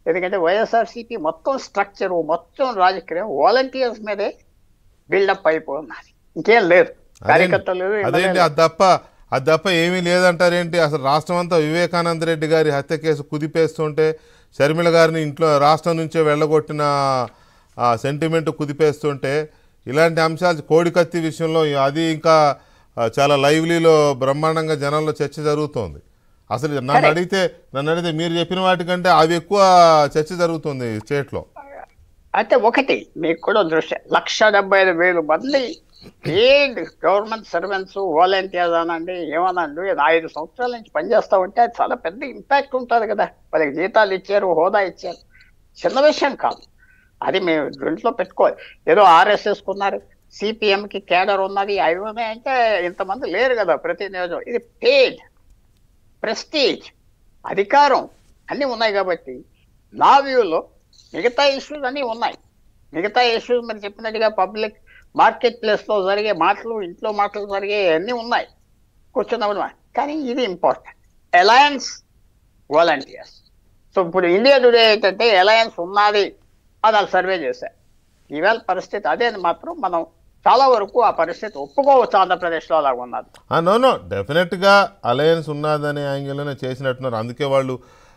ఎందుకంటే వైఎస్ఆర్సీపీ మొత్తం స్ట్రక్చర్ మొత్తం రాజకీయం వాలంటీర్స్ మీదే బిల్డప్ అయిపోతున్నది ఇంకేం లేదు కార్యకర్తలు అదేంటి అది తప్ప అది తప్ప ఏమీ లేదంటారేంటి అసలు రాష్ట్రం అంతా వివేకానంద రెడ్డి గారి హత్య కేసు కుదిపేస్తుంటే షర్మిల గారిని ఇంట్లో రాష్ట్రం నుంచే వెళ్ళగొట్టిన ఆ సెంటిమెంట్ కుదిపేస్తుంటే ఇలాంటి అంశాలు కోడికత్తి విషయంలో అది ఇంకా ఆ, చాలా లైవ్లీలో బ్రహ్మాండంగా జనంలో చర్చ జరుగుతోంది అసలు నన్ను అడిగితే నన్ను అడిగితే మీరు చెప్పిన వాటికంటే అవి ఎక్కువ చర్చ జరుగుతుంది స్టేట్లో అయితే ఒకటి మీకు కూడా దృష్టి లక్ష డెబ్బై ఐదు వేలు మంది పెయిడ్ గవర్నమెంట్ సర్వెంట్స్ వాలంటీర్స్ అనండి ఏమనండి ఐదు సంవత్సరాల నుంచి పనిచేస్తా ఉంటే అది చాలా పెద్ద ఇంపాక్ట్ ఉంటుంది కదా వాళ్ళకి జీతాలు ఇచ్చారు హోదా ఇచ్చారు చిన్న విషయం కాదు అది మేము దీంట్లో పెట్టుకోవాలి ఏదో ఆర్ఎస్ఎస్ కున్నారు సిపిఎం కి కేడర్ ఉన్నది అవి ఉన్నాయంటే ఇంతమంది లేరు కదా ప్రతి నియోజకం ఇది పెయిడ్ ప్రెస్టీజ్ అధికారం అన్నీ ఉన్నాయి కాబట్టి నా వ్యూలో మిగతా ఇష్యూస్ అన్నీ ఉన్నాయి మిగతా ఇష్యూస్ మీరు చెప్పినట్టుగా పబ్లిక్ మార్కెట్ ప్లేస్లో జరిగే మాటలు ఇంట్లో మాటలు జరిగే అన్నీ ఉన్నాయి కూర్చున్నప్పుడు మా- కానీ ఇది ఇంపార్టెంట్ అలయన్స్ వాలంటీర్స్ సో ఇప్పుడు ఇండియా టుడే ఏంటంటే అలయన్స్ ఉన్నది అని వాళ్ళు సర్వే చేశారు ఈవేళ పరిస్థితి అదే మాత్రం మనం చాలా వరకు ఆ పరిస్థితి ఒప్పుకోవచ్చు ఆంధ్రప్రదేశ్లో అలాగ ఉన్నది నో నో డెఫినెట్గా అలయన్స్ ఉన్నదనే యాంగిల్లోనే చేసినట్టున్నారు అందుకే వాళ్ళు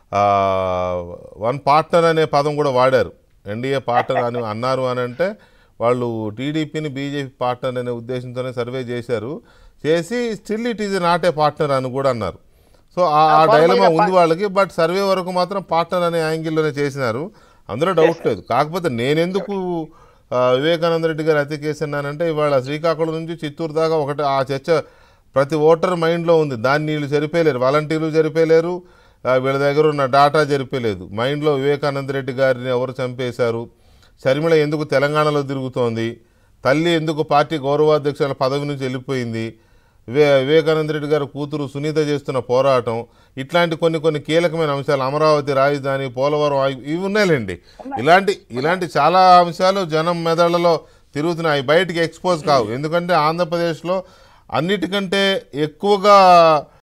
వన్ పార్ట్నర్ అనే పదం కూడా వాడారు ఎన్డీఏ పార్ట్నర్ అని అన్నారు అని అంటే వాళ్ళు టీడీపీని బీజేపీ పార్ట్నర్ అనే ఉద్దేశంతోనే సర్వే చేశారు చేసి still it is not a partner అని కూడా అన్నారు సో ఆ ఆ డైలమా ఉంది వాళ్ళకి బట్ సర్వే వరకు మాత్రం పార్ట్నర్ అనే యాంగిల్లోనే చేసినారు అందులో డౌట్ లేదు కాకపోతే నేనెందుకు ఆ, వివేకానంద రెడ్డి గారు హత్య కేసు అన్నానంటే ఇవాళ శ్రీకాకుళం నుంచి చిత్తూరు దాకా ఒకటి ఆ చర్చ ప్రతి ఓటర్ మైండ్లో ఉంది దాన్ని వీళ్ళు జరిపేయలేరు వాలంటీర్లు జరిపేయలేరు ఆ, వీళ్ళ దగ్గర ఉన్న డాటా జరిపేయలేదు మైండ్లో వివేకానంద రెడ్డి గారిని ఎవరు చంపేశారు షర్మిల ఎందుకు తెలంగాణలో తిరుగుతోంది తల్లి ఎందుకు పార్టీ గౌరవాధ్యక్షుల పదవి నుంచి వెళ్ళిపోయింది వివే వివేకానంద రెడ్డి గారు కూతురు సునీత చేస్తున్న పోరాటం ఇట్లాంటి కొన్ని కొన్ని కీలకమైన అంశాలు అమరావతి రాజధాని పోలవరం ఆగి- ఇవి ఉన్నాయిలేండి ఇలాంటి ఇలాంటి చాలా అంశాలు జనం మెదళ్లలో తిరుగుతున్నాయి బయటికి ఎక్స్పోజ్ కావు ఎందుకంటే ఆంధ్రప్రదేశ్లో అన్నిటికంటే ఎక్కువగా